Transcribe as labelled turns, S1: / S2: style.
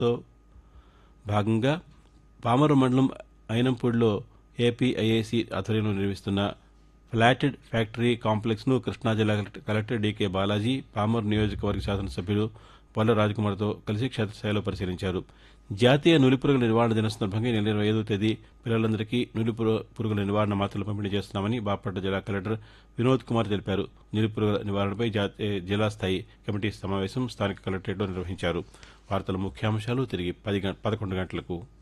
S1: తో భాగంగా పామరు మండలం అయినంపూడిలో ఏపీ ఐఐసి ఆధ్వర్యంలో నిర్మిస్తున్న ఫ్లాటెడ్ ఫ్యాక్టరీ కాంప్లెక్స్ను కృష్ణా జిల్లా కలెక్టర్- కలెక్టర్ డీకే బాలాజీ పామర్ నియోజకవర్గ శాసనసభ్యులు పల్ల రాజకుమార్తో కలిసి క్షేత్రస్థాయిలో పరిశీలించారు జాతీయ నులిపురుగుల నివారణ దిన సందర్భంగా ఈ నెల ఇరవై ఐదో తేదీ పిల్లలందరికీ నులిపురు పురుగుల నివారణ మాత్రలు పంపిణీ చేస్తున్నామని బాపట్ల జిల్లా కలెక్టర్ వినోద్ కుమార్ తెలిపారు నులిపురుగుల నివారణపై జాతీయ జిల్లా స్థాయి కమిటీ సమావేశం స్థానిక కలెక్టరేట్లో నిర్వహించారు వార్తల ముఖ్యాంశాలు తిరిగి పది గం- పదకొండు గంటలకు